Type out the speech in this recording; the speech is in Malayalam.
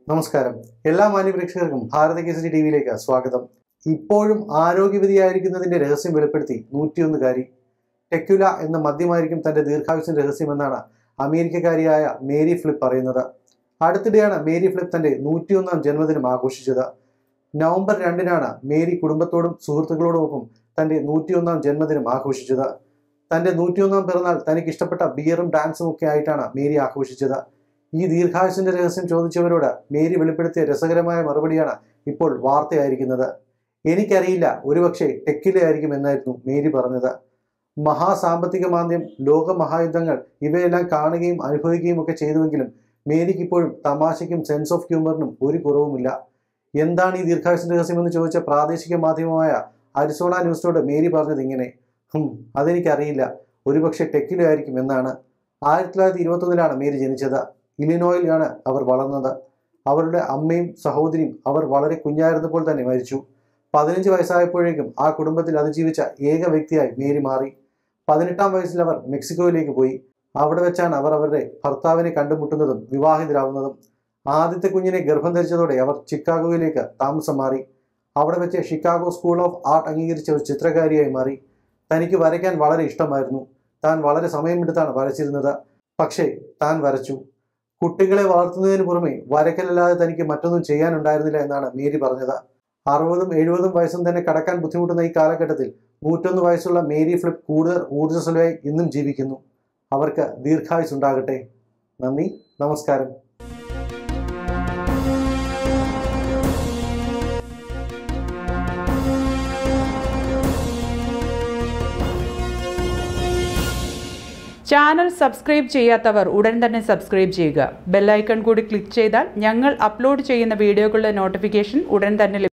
നമസ്കാരം എല്ലാ മാന്യപ്രേക്ഷകർക്കും ഭാരത കേസരി ടി വിയിലേക്ക് സ്വാഗതം ഇപ്പോഴും ആരോഗ്യവതിയായിരിക്കുന്നതിന്റെ രഹസ്യം വെളിപ്പെടുത്തി നൂറ്റിയൊന്നുകാരി ടെക്യുല എന്ന മദ്യമായിരിക്കും തന്റെ ദീർഘായുസിന്റെ രഹസ്യമെന്നാണ് അമേരിക്കക്കാരിയായ മേരി ഫ്ലിപ്പ് പറയുന്നത് അടുത്തിടെയാണ് മേരി ഫ്ലിപ്പ് തന്റെ നൂറ്റിയൊന്നാം ജന്മദിനം ആഘോഷിച്ചത് നവംബർ രണ്ടിനാണ് മേരി കുടുംബത്തോടും സുഹൃത്തുക്കളോടുമൊപ്പം തന്റെ നൂറ്റിയൊന്നാം ജന്മദിനം ആഘോഷിച്ചത് തന്റെ നൂറ്റിയൊന്നാം പിറന്നാൾ തനിക്ക് ഇഷ്ടപ്പെട്ട ബിയറും ഡാൻസും ഒക്കെ ആയിട്ടാണ് മേരി ആഘോഷിച്ചത് ഈ ദീർഘായുസിന്റെ രഹസ്യം ചോദിച്ചവരോട് മേരി വെളിപ്പെടുത്തിയ രസകരമായ മറുപടിയാണ് ഇപ്പോൾ വാർത്തയായിരിക്കുന്നത് എനിക്കറിയില്ല ഒരുപക്ഷെ ടെക്കിലായിരിക്കും എന്നായിരുന്നു മേരി പറഞ്ഞത് മഹാസാമ്പത്തിക മാന്ദ്യം ലോക മഹായുദ്ധങ്ങൾ ഇവയെല്ലാം കാണുകയും അനുഭവിക്കുകയും ഒക്കെ ചെയ്തുവെങ്കിലും മേരിക്ക് ഇപ്പോഴും തമാശയ്ക്കും സെൻസ് ഓഫ് ഹ്യൂമറിനും ഒരു കുറവുമില്ല എന്താണ് ഈ ദീർഘായുസിന്റെ രഹസ്യമെന്ന് ചോദിച്ച പ്രാദേശിക മാധ്യമമായ അരിസോണ ന്യൂസിനോട് മേരി പറഞ്ഞത് ഇങ്ങനെ ഹും അതെനിക്കറിയില്ല ഒരുപക്ഷെ ടെക്കിലായിരിക്കും എന്നാണ് ആയിരത്തി തൊള്ളായിരത്തി ഇരുപത്തൊന്നിലാണ് മേരി ജനിച്ചത് ഇലിനോയിലാണ് അവർ വളർന്നത് അവരുടെ അമ്മയും സഹോദരിയും അവർ വളരെ കുഞ്ഞായിരുന്നപ്പോൾ തന്നെ മരിച്ചു പതിനഞ്ച് വയസ്സായപ്പോഴേക്കും ആ കുടുംബത്തിൽ അതിജീവിച്ച ഏക വ്യക്തിയായി മേരി മാറി പതിനെട്ടാം വയസ്സിൽ അവർ മെക്സിക്കോയിലേക്ക് പോയി അവിടെ വെച്ചാണ് അവർ അവരുടെ ഭർത്താവിനെ കണ്ടുമുട്ടുന്നതും വിവാഹിതരാകുന്നതും ആദ്യത്തെ കുഞ്ഞിനെ ഗർഭം ധരിച്ചതോടെ അവർ ചിക്കാഗോയിലേക്ക് താമസം മാറി അവിടെ വെച്ച് ഷിക്കാഗോ സ്കൂൾ ഓഫ് ആർട്ട് അംഗീകരിച്ച ഒരു ചിത്രകാരിയായി മാറി തനിക്ക് വരയ്ക്കാൻ വളരെ ഇഷ്ടമായിരുന്നു താൻ വളരെ സമയമെടുത്താണ് വരച്ചിരുന്നത് പക്ഷേ താൻ വരച്ചു കുട്ടികളെ വളർത്തുന്നതിന് പുറമെ വരയ്ക്കലല്ലാതെ തനിക്ക് മറ്റൊന്നും ചെയ്യാനുണ്ടായിരുന്നില്ല എന്നാണ് മേരി പറഞ്ഞത് അറുപതും എഴുപതും വയസ്സും തന്നെ കടക്കാൻ ബുദ്ധിമുട്ടുന്ന ഈ കാലഘട്ടത്തിൽ നൂറ്റൊന്ന് വയസ്സുള്ള മേരി ഫ്ലിപ്പ് കൂടുതൽ ഊർജ്ജസ്വലയായി ഇന്നും ജീവിക്കുന്നു അവർക്ക് ദീർഘായുസ് ഉണ്ടാകട്ടെ നന്ദി നമസ്കാരം ചാനൽ സബ്സ്ക്രൈബ് ചെയ്യാത്തവർ ഉടൻ തന്നെ സബ്സ്ക്രൈബ് ചെയ്യുക ബെല്ലൈക്കൺ കൂടി ക്ലിക്ക് ചെയ്താൽ ഞങ്ങൾ അപ്ലോഡ് ചെയ്യുന്ന വീഡിയോകളുടെ നോട്ടിഫിക്കേഷൻ ഉടൻ തന്നെ ലഭിക്കും